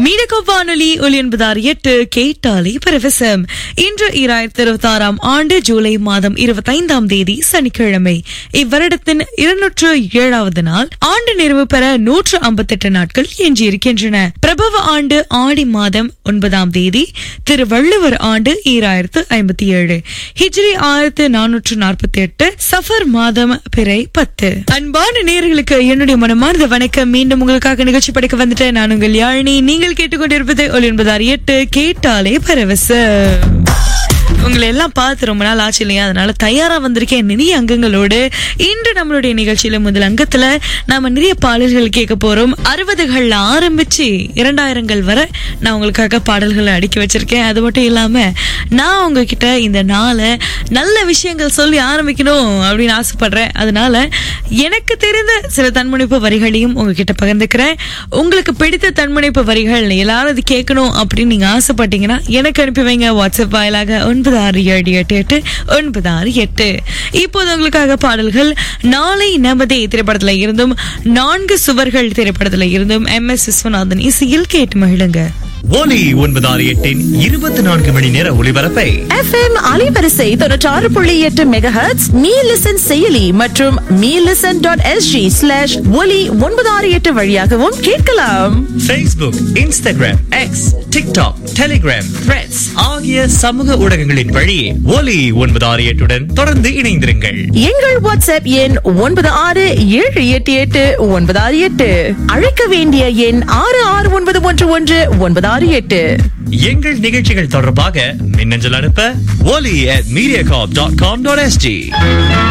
மீனக வானொலி ஒலி என்பதார் எட்டு கேட்டாலே பரவசம் இன்று இராயிரத்தி இருபத்தி ஆறாம் ஆண்டு ஜூலை மாதம் இருபத்தைந்தாம் தேதி சனிக்கிழமை இவ்வருடத்தின் இருநூற்று ஏழாவது நாள் ஆண்டு நிறைவு பெற நூற்று ஐம்பத்தெட்டு நாட்கள் எஞ்சியிருக்கின்றன பிரபவ ஆண்டு ஆடி மாதம் ஒன்பதாம் தேதி திருவள்ளுவர் ஆண்டு ஈராயிரத்து ஐம்பத்தி ஏழு ஹிஜ்ரி ஆயிரத்து நானூற்று நாற்பத்தி எட்டு சஃபர் மாதம் பிறை பத்து அன்பான நேயர்களுக்கு என்னுடைய மனமார்ந்த வணக்கம் மீண்டும் உங்களுக்காக நிகழ்ச்சி படைக்க வந்துட்டேன் நான் உங்கள் யாழினி நீங்கள் கேட்டுக்கொண்டிருப்பது ஒளி என்பதார் எட்டு கேட்டாலே பரவச உங்களை எல்லாம் பார்த்து ரொம்ப நாள் ஆச்சு இல்லையா அதனால தயாரா வந்திருக்கேன் நிறைய அங்கங்களோடு இன்று நம்மளுடைய நிகழ்ச்சியில முதல் அங்கத்துல நாம நிறைய பாடல்கள் கேட்க போறோம் அறுபதுகள்ல ஆரம்பிச்சு இரண்டாயிரங்கள் வரை நான் உங்களுக்காக பாடல்களை அடுக்கி வச்சிருக்கேன் அது மட்டும் இல்லாம நான் உங்ககிட்ட இந்த நாளை நல்ல விஷயங்கள் சொல்லி ஆரம்பிக்கணும் அப்படின்னு ஆசைப்படுறேன் அதனால எனக்கு தெரிந்த சில தன்முனைப்பு வரிகளையும் உங்ககிட்ட பகிர்ந்துக்கிறேன் உங்களுக்கு பிடித்த தன்முனைப்பு வரிகள் எல்லாரும் அது கேட்கணும் அப்படின்னு நீங்க ஆசைப்பட்டீங்கன்னா எனக்கு அனுப்பி வைங்க வாட்ஸ்அப் வாயிலாக ஒன்பது ஆறு ஏழு எட்டு எட்டு ஒன்பது ஆறு எட்டு இப்போது உங்களுக்காக பாடல்கள் நாளை நமதே திரைப்படத்துல இருந்தும் நான்கு சுவர்கள் திரைப்படத்துல இருந்தும் எம் எஸ் விஸ்வநாதன் இசையில் கேட்டு மகிழுங்க ஒலி ஒன்பது ஆறு எட்டின் இருபத்தி நான்கு மணி நேர ஒளிபரப்பை எஃப்எம் அலைவரிசை தொண்ணூற்றாறு புள்ளி எட்டு மெகாஹெட்ஸ் மீ லிசன் செயலி மற்றும் me listen dot SG slash ஒலி ஒன்பது ஆறு எட்டு வழியாகவும் கேட்கலாம் Facebook, Instagram, X, TikTok, Telegram, Threads ஆகிய சமூக ஊடகங்களின் வழி ஒலி ஒன்பது ஆறு எட்டுடன் தொடர்ந்து இணைந்திருங்கள் எங்கள் வாட்ஸ்அப் எண் ஒன்பது ஆறு ஏழு எட்டு எட்டு ஒன்பது ஆறு எட்டு அழைக்க வேண்டிய எண் ஆறு ஆறு ஒன்பது ஒன்று ஒன்று ஒன்பது ஆறு எட்டு எங்கள் நிகழ்ச்சிகள் தொடர்பாக மின்னஞ்சல் அனுப்ப ஒலி at mediacorp.com.sg